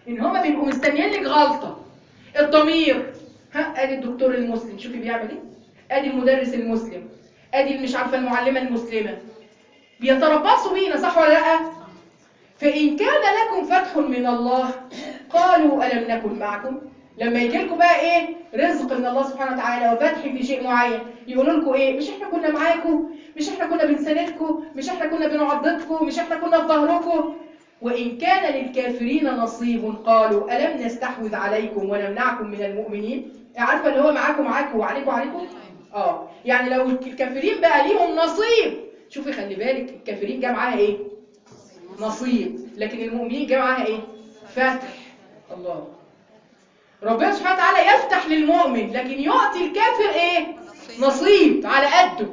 ان هما بيبقوا مستنيين لك غلطه الضمير ها ادي الدكتور المسلم شوفي بيعمل ايه ادي المدرس المسلم ادي مش عارفه المعلمه المسلمه بيتربصوا بينا صح ولا لا فان كان لكم فتح من الله قالوا الم نكن معكم لما يجي لكم بقى ايه رزق من الله سبحانه وتعالى وفتح في شيء معين يقولوا لكم ايه مش احنا كنا معاكم مش احنا كنا بنساندكم مش احنا كنا بنعضدكم مش احنا كنا في ظهركم وإن كان للكافرين نصيب قالوا ألم نستحوذ عليكم ونمنعكم من المؤمنين عارفة اللي هو معاكم معاكم وعليكم عليكم اه يعني لو الكافرين بقى ليهم نصيب شوفي خلي بالك الكافرين جاء معاها ايه نصيب لكن المؤمنين جاء معاها ايه فتح الله ربنا سبحانه وتعالى يفتح للمؤمن لكن يعطي الكافر ايه نصيب على قده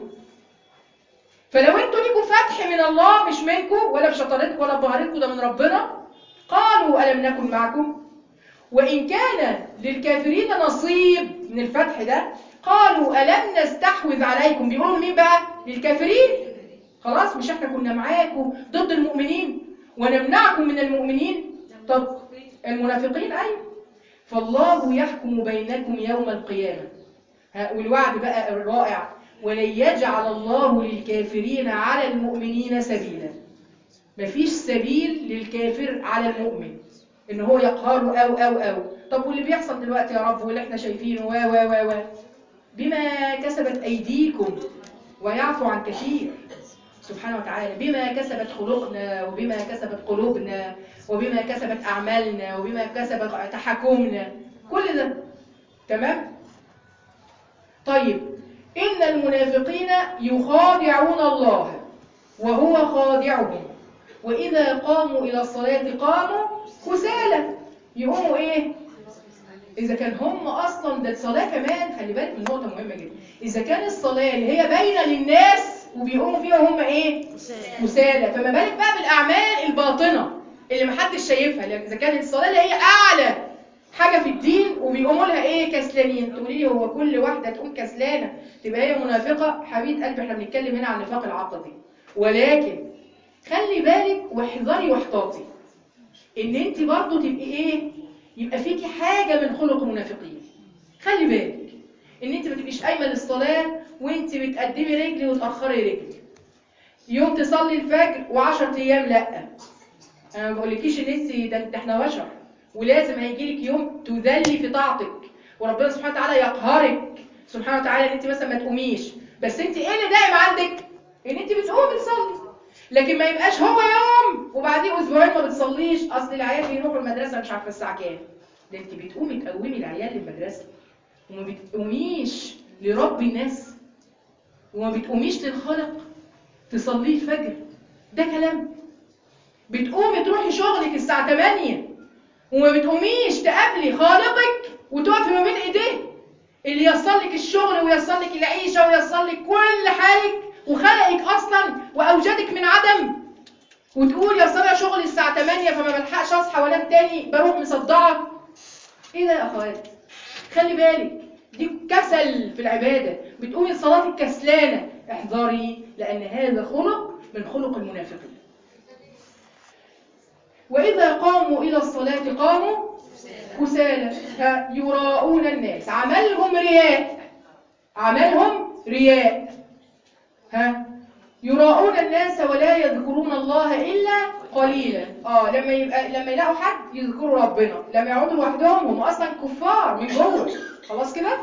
فلو انتوا ليكم فتح من الله مش منكم ولا بشطارتكم ولا بمهارتكم ده من ربنا قالوا ألم نكن معكم وإن كان للكافرين نصيب من الفتح ده قالوا ألم نستحوذ عليكم بيقولوا لمين بقى للكافرين خلاص مش احنا كنا معاكم ضد المؤمنين ونمنعكم من المؤمنين طب المنافقين أيوه فالله يحكم بينكم يوم القيامة ها والوعد بقى الرائع ولن يجعل الله للكافرين على المؤمنين سبيلا مفيش سبيل للكافر على المؤمن ان هو يقهره او او او طب واللي بيحصل دلوقتي يا رب واللي احنا شايفينه و و و و بما كسبت ايديكم ويعفو عن كثير سبحانه وتعالى بما كسبت خلقنا وبما كسبت قلوبنا وبما كسبت اعمالنا وبما كسبت تحكمنا كل ده تمام طيب إن المنافقين يخادعون الله وهو خادعهم وإذا قاموا إلى الصلاة قاموا كسالى يقوموا إيه؟ إذا كان هم أصلا ده الصلاة كمان خلي بالك من نقطة مهمة جدا إذا كان الصلاة اللي هي باينة للناس وبيقوموا فيها وهم إيه؟ كسالى فما بالك بقى بالأعمال الباطنة اللي محدش شايفها لأن إذا كانت الصلاة اللي هي أعلى حاجة في الدين وبيقوموا لها ايه كسلانين تقولي لي هو كل واحدة تقوم كسلانة تبقى هي منافقة حبيب قلبي احنا بنتكلم هنا عن نفاق العقدي ولكن خلي بالك واحذري واحتاطي ان انت برضو تبقي ايه يبقى فيكي حاجة من خلق المنافقين خلي بالك ان انت ما تبقيش قايمة للصلاة وانت بتقدمي رجلي وتأخري رجلي يوم تصلي الفجر وعشر ايام لا انا ما بقولكيش ان انت ده ده احنا بشر ولازم هيجيلك يوم تذلي في طاعتك وربنا سبحانه وتعالى يقهرك سبحانه وتعالى ان انت مثلا ما تقوميش بس انت ايه اللي دايم عندك ان انت بتقومي تصلي لكن ما يبقاش هو يوم وبعديه اسبوعين ما بتصليش اصل العيال بيروحوا المدرسه مش عارفه الساعه كام ده انت بتقومي تقومي العيال للمدرسه وما بتقوميش لرب الناس وما بتقوميش للخلق تصلي الفجر ده كلام بتقومي تروحي شغلك الساعه 8 وما بتقوميش تقابلي خالقك وتقفي ما بين ايديه اللي ييسر لك الشغل وييسر لك العيشه وييسر لك كل حالك وخلقك اصلا واوجدك من عدم وتقول يا صار شغلي الساعه 8 فما بلحقش اصحى وانام تاني بروح مصدعه ايه ده يا اخوات خلي بالك دي كسل في العباده بتقومي الصلاه الكسلانه احذري لان هذا خلق من خلق المنافقين وإذا قاموا إلى الصلاة قاموا كسالى يراءون الناس عملهم رياء عملهم رياء ها يراءون الناس ولا يذكرون الله إلا قليلا اه لما يبقى لما يلاقوا حد يذكروا ربنا لما يقعدوا لوحدهم هم اصلا كفار من جوه خلاص كده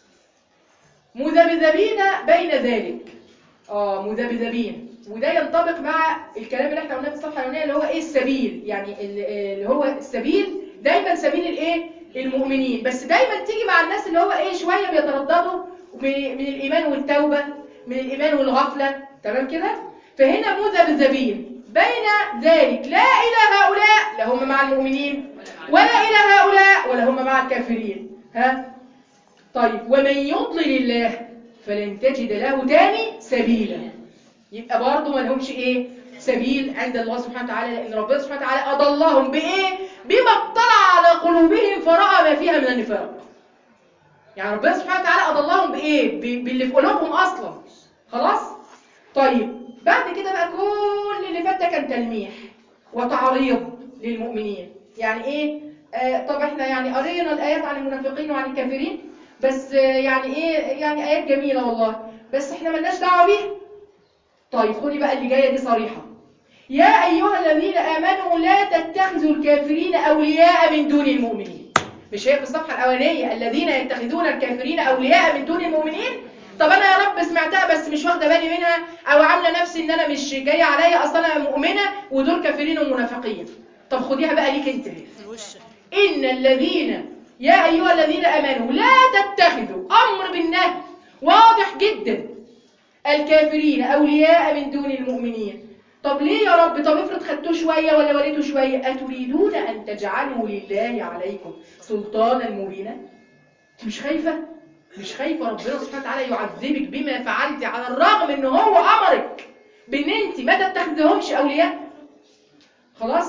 مذبذبين بين ذلك اه مذبذبين وده ينطبق مع الكلام اللي احنا قلناه في الصفحه الاولانيه اللي هو ايه السبيل يعني اللي هو السبيل دايما سبيل الايه المؤمنين بس دايما تيجي مع الناس اللي هو ايه شويه بيترددوا من الايمان والتوبه من الايمان والغفله تمام كده فهنا مذبذبين بين ذلك لا الى هؤلاء لا هم مع المؤمنين ولا الى هؤلاء ولا هم مع الكافرين ها طيب ومن يضلل الله فلن تجد له تاني سبيلا يبقى برضه ما لهمش ايه سبيل عند الله سبحانه وتعالى لان ربنا سبحانه وتعالى اضلهم بايه بما اطلع على قلوبهم فراى ما فيها من النفاق يعني ربنا سبحانه وتعالى اضلهم بايه باللي في قلوبهم اصلا خلاص طيب بعد كده بقى كل اللي فات ده كان تلميح وتعريض للمؤمنين يعني ايه آه طب احنا يعني قرينا الايات عن المنافقين وعن الكافرين بس آه يعني ايه يعني ايات جميله والله بس احنا ملناش دعوه بيها طيب خدي بقى اللي جايه دي صريحه يا ايها الذين امنوا لا تتخذوا الكافرين اولياء من دون المؤمنين مش هي في الصفحه الاولانيه الذين يتخذون الكافرين اولياء من دون المؤمنين طب انا يا رب سمعتها بس مش واخده بالي منها او عامله نفسي ان انا مش جايه عليا اصلا انا مؤمنه ودول كافرين ومنافقين طب خديها بقى ليك انت ان الذين يا ايها الذين امنوا لا تتخذوا امر بالنهي واضح جدا الكافرين اولياء من دون المؤمنين طب ليه يا رب طب افرض خدتوه شويه ولا وليتوا شويه اتريدون ان تجعلوا لله عليكم سلطانا مبينا انت مش خايفه مش خايفه ربنا سبحانه وتعالى يعذبك بما فعلت على الرغم ان هو امرك بان انت ما تتخذهمش اولياء خلاص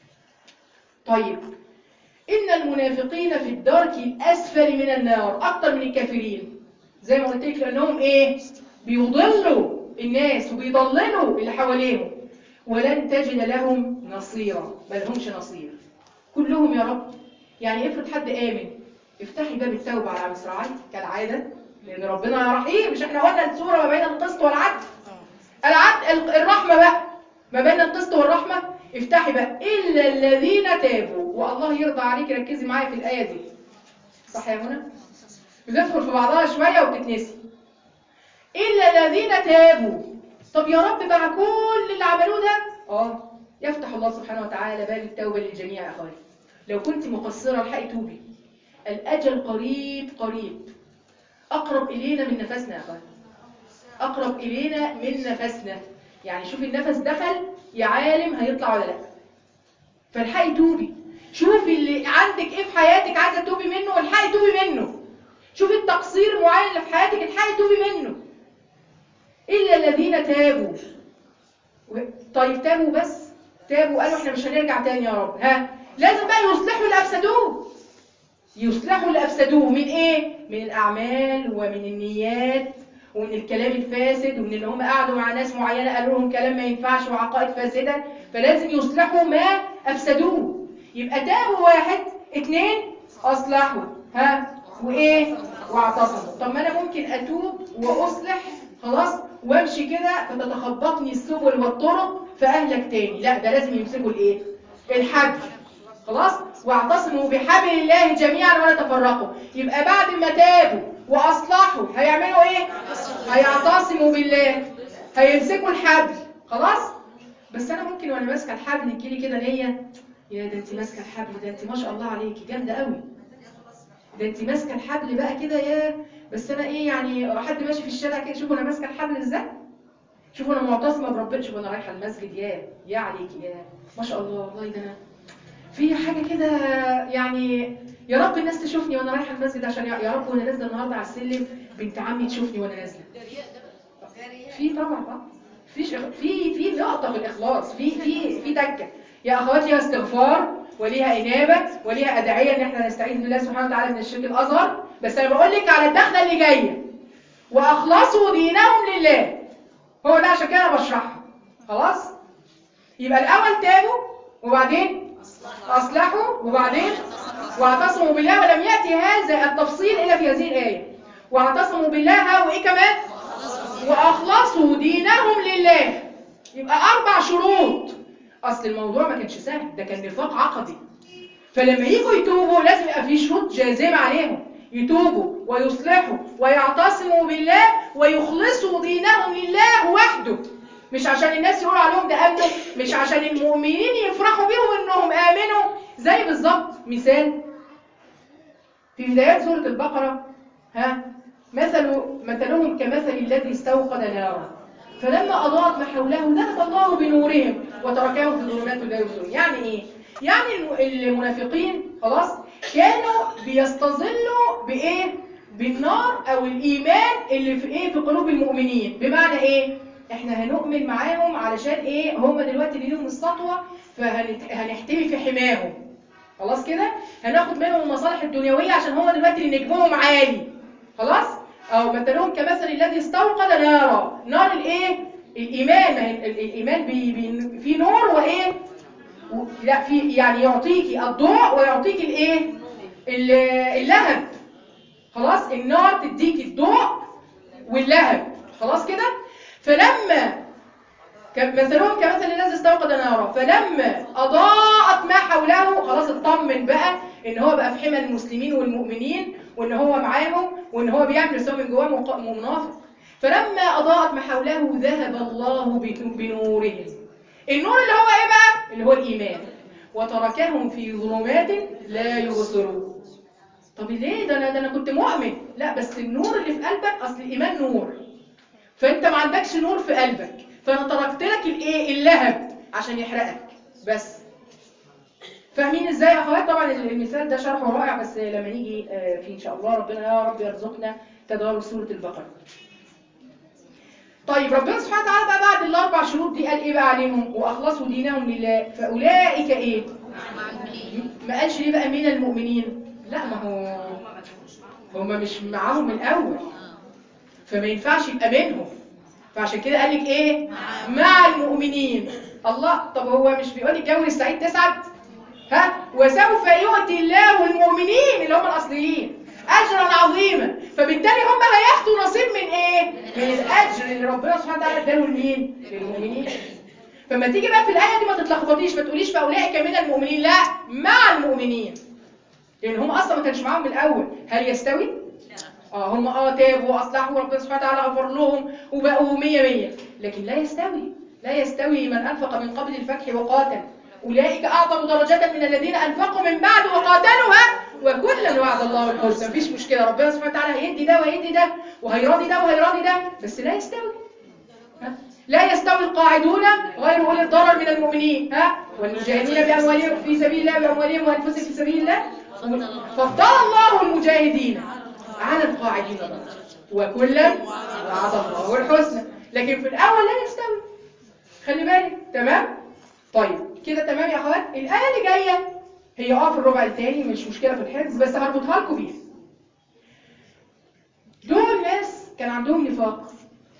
طيب ان المنافقين في الدرك الاسفل من النار اكتر من الكافرين زي ما قلت لك لانهم ايه بيضلوا الناس وبيضللوا اللي حواليهم ولن تجد لهم نصيرا ما لهمش نصير كلهم يا رب يعني افرض حد امن افتحي باب التوبه على مصراعي كالعاده لان ربنا رحيم مش احنا قلنا الصوره ما بين القسط والعدل العدل الرحمه بقى ما بين القسط والرحمه افتحي بقى الا الذين تابوا والله يرضى عليك ركزي معايا في الايه دي صح يا منى بتدخل في بعضها شويه وبتتنسي الا الذين تابوا طب يا رب مع كل اللي عملوه ده اه يفتح الله سبحانه وتعالى باب التوبه للجميع يا اخواتي لو كنت مقصره الحقي توبي الاجل قريب قريب اقرب الينا من نفسنا يا اخواتي اقرب الينا من نفسنا يعني شوفي النفس دخل يا عالم هيطلع ولا لا فالحقي توبي شوفي اللي عندك ايه في حياتك عايزه توبي منه والحقي توبي منه شوفي التقصير المعين اللي في حياتك الحقي توبي منه الا الذين تابوا طيب تابوا بس تابوا قالوا احنا مش هنرجع تاني يا رب ها لازم بقى يصلحوا اللي افسدوه يصلحوا اللي افسدوه من ايه من الاعمال ومن النيات ومن الكلام الفاسد ومن ان هم قعدوا مع ناس معينه قالوا لهم كلام ما ينفعش وعقائد فاسده فلازم يصلحوا ما افسدوه يبقى تابوا واحد اتنين اصلحوا ها وايه واعتصموا طب ما انا ممكن اتوب واصلح خلاص وامشي كده فتتخبطني السبل والطرق فاهلك تاني لا ده لازم يمسكوا الايه الحبل خلاص واعتصموا بحبل الله جميعا ولا تفرقوا يبقى بعد ما تابوا واصلحوا هيعملوا ايه هيعتصموا بالله هيمسكوا الحبل خلاص بس انا ممكن وانا ماسكه الحبل يجيلي كده نيه يا ده انت ماسكه الحبل ده انت ما شاء الله عليكي جامده قوي ده انت ماسكه الحبل بقى كده يا بس انا ايه يعني حد ماشي في الشارع كده شوفوا انا ماسكه الحبل ازاي شوفوا انا معتصمه بربنا شوفوا انا رايحه المسجد يا يا عليكي يا ما شاء الله والله ده انا في حاجه كده يعني يا رب الناس تشوفني وانا رايحه المسجد عشان يا رب وانا نازله النهارده على السلم بنت عمي تشوفني وانا نازله في طبعا اه في في في نقطه في الاخلاص في في في تكه يا اخوات ليها استغفار وليها انابه وليها ادعيه ان احنا نستعيذ بالله سبحانه وتعالى من الشرك الاصغر بس انا بقول لك على الدخله اللي جايه واخلصوا دينهم لله هو ده عشان كده انا بشرحها خلاص يبقى الاول تابوا وبعدين اصلحوا وبعدين واعتصموا بالله ولم ياتي هذا التفصيل الا في هذه الايه واعتصموا بالله وايه كمان واخلصوا دينهم لله يبقى اربع شروط اصل الموضوع ما كانش سهل ده كان نفاق عقدي فلما يجوا يتوبوا لازم يبقى في شروط جازمه عليهم يتوبوا ويصلحوا ويعتصموا بالله ويخلصوا دينهم لله وحده مش عشان الناس يقولوا عليهم ده امنوا مش عشان المؤمنين يفرحوا بيهم انهم امنوا زي بالظبط مثال في بدايات سوره البقره ها مثل مثلهم كمثل الذي استوقد نارا فلما اضاءت ما حوله ذهب الله بنورهم وتركهم في ظلمات لا يبصرون يعني ايه يعني المنافقين خلاص كانوا بيستظلوا بايه بالنار او الايمان اللي في ايه في قلوب المؤمنين بمعنى ايه احنا هنؤمن معاهم علشان ايه هم دلوقتي ليهم السطوه فهنحتمي في حماهم خلاص كده هناخد منهم المصالح الدنيويه عشان هم دلوقتي اللي نجمهم عالي خلاص او مثلهم كمثل الذي استوقد نارا نار الايه الايمان ما الايمان بي بي في نور وايه و- لا في يعني يعطيكي الضوء ويعطيكي الايه ال- اللهب خلاص النار تديكي الضوء واللهب خلاص كده فلما ك- مثلهم كمثل الذي استوقد نارا فلما اضاءت ما حوله خلاص اطمن بقى ان هو بقى في حمى المسلمين والمؤمنين وان هو معاهم وان هو بيعمل بس هو من جواه مق- منافق فلما اضاءت ما حوله ذهب الله بن- بنورهم النور اللي هو ايه بقى اللي هو الايمان وتركهم في ظلمات لا يبصرون طب ليه ده انا ده انا كنت مؤمن لا بس النور اللي في قلبك اصل الايمان نور فانت ما عندكش نور في قلبك فانا تركت لك الايه اللهب عشان يحرقك بس فاهمين ازاي يا اخوات طبعا المثال ده شرحه رائع بس لما نيجي آه، في ان شاء الله ربنا يا رب يرزقنا تدارس سوره البقره طيب ربنا سبحانه وتعالى بقى بعد الاربع شروط دي قال ايه بقى عليهم واخلصوا دينهم لله فاولئك ايه م- ما قالش ليه بقى من المؤمنين لا ما هو هم مش معاهم من الاول فما ينفعش يبقى منهم فعشان كده قال لك ايه مع المؤمنين الله طب هو مش بيقول لك جو السعيد تسعد ها وسوف يؤتي الله المؤمنين اللي هم الاصليين اجرا عظيما فبالتالي هم هياخدوا نصيب من ايه من الاجر اللي ربنا سبحانه وتعالى اداله لمين للمؤمنين فما تيجي بقى في الايه دي ما تتلخبطيش ما تقوليش فاولئك من المؤمنين لا مع المؤمنين لان هم اصلا ما كانش معاهم من الاول هل يستوي اه هم اه تابوا واصلحوا وربنا سبحانه وتعالى غفر لهم وبقوا 100 100 لكن لا يستوي لا يستوي من انفق من قبل الفتح وقاتل اولئك اعظم درجه من الذين انفقوا من بعد وقاتلوا ها وكلا وعد الله الحسنى مفيش مشكله ربنا سبحانه وتعالى هيدي ده وهيدي ده وهيراضي ده وهيراضي ده بس لا يستوي ها؟ لا يستوي القاعدون غير اولي الضرر من المؤمنين ها والمجاهدين باموالهم في سبيل الله باموالهم وانفسهم في سبيل الله فضل الله المجاهدين على القاعدين درجة وكلا وعد الله الحسنى لكن في الاول لا يستوي خلي بالك تمام طيب كده تمام يا اخوات الايه اللي جايه هي اه في الربع الثاني مش مشكله في الحفظ بس هربطها لكم بيها دول ناس كان عندهم نفاق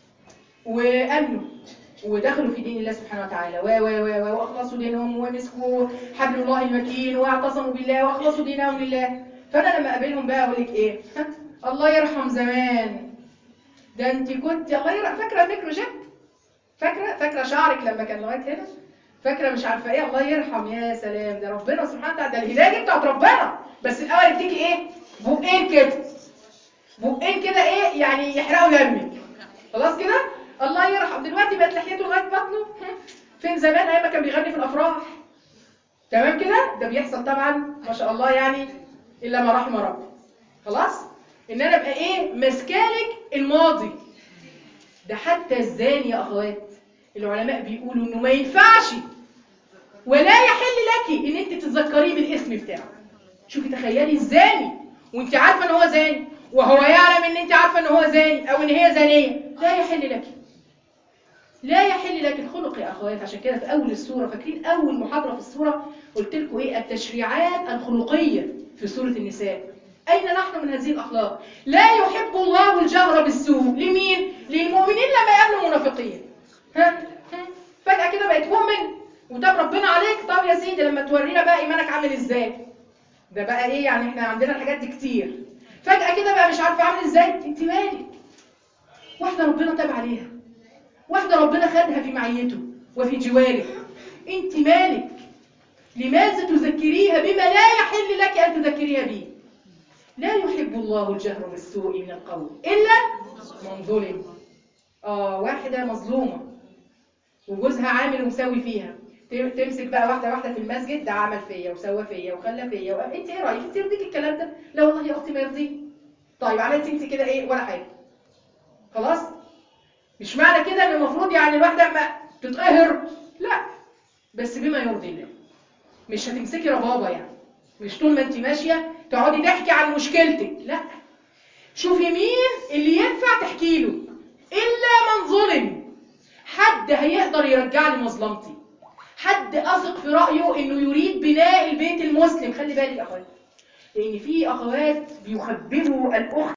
وامنوا ودخلوا في دين الله سبحانه وتعالى و و و و واخلصوا دينهم ومسكوا حبل الله المتين واعتصموا بالله واخلصوا دينهم لله فانا لما اقابلهم بقى اقول لك ايه الله يرحم زمان ده انت كنت الله يرحم فاكره الميكروجيب فاكره فاكره شعرك لما كان لغايه هنا فاكره مش عارفه ايه الله يرحم يا سلام ده ربنا سبحانه وتعالى ده الهدايه دي بتاعت ربنا بس الاول يديكي ايه بقين كده بقين كده ايه يعني يحرقوا دمك خلاص كده الله يرحم دلوقتي بقت لحيته لغايه بطنه فين زمان ايام ما كان بيغني في الافراح تمام كده ده بيحصل طبعا ما شاء الله يعني الا ما رحم ربي خلاص ان انا ابقى ايه ماسكالك الماضي ده حتى الزاني يا اخوات العلماء بيقولوا انه ما ينفعش ولا يحل لك ان انت تتذكريه بالاسم بتاعه شوفي تخيلي الزاني وانت عارفه ان هو زاني وهو يعلم ان انت عارفه ان هو زاني او ان هي زانيه لا يحل لك لا يحل لك الخلق يا اخوات عشان كده في اول السوره فاكرين اول محاضره في السوره قلت لكم ايه التشريعات الخلقيه في سوره النساء اين نحن من هذه الاخلاق لا يحب الله الجهر بالسوء لمين للمؤمنين لما يقابلوا منافقين ها ها؟ فجاه كده بقيت مؤمن وتاب ربنا عليك طب يا سيدي لما تورينا بقى ايمانك عامل ازاي ده بقى ايه يعني احنا عندنا الحاجات دي كتير فجاه كده بقى مش عارفه عامل ازاي انت مالك واحده ربنا تاب عليها واحدة ربنا خدها في معيته وفي جواره انت مالك لماذا تذكريها بما لا يحل لك أن تذكريها به لا يحب الله الجهر بالسوء من القول إلا من ظلم آه واحدة مظلومة وجوزها عامل ومساوي فيها ت- تمسك بقى واحدة واحدة في المسجد ده عمل فيا وسوى فيا وخلى فيا و... انت ايه رأيك انت يرضيك الكلام ده لا والله يا اختي ما يرضيني طيب عملت انت كده ايه ولا حاجة خلاص مش معنى كده ان المفروض يعني الواحده ما تتقهر لا بس بما يرضي الله مش هتمسكي ربابه يعني مش طول ما انت ماشيه تقعدي تحكي عن مشكلتك لا شوفي مين اللي ينفع تحكي له الا من ظلم حد هيقدر يرجع لي مظلمتي حد اثق في رايه انه يريد بناء البيت المسلم خلي بالك يا اخوات لان في اخوات بيخببوا الاخت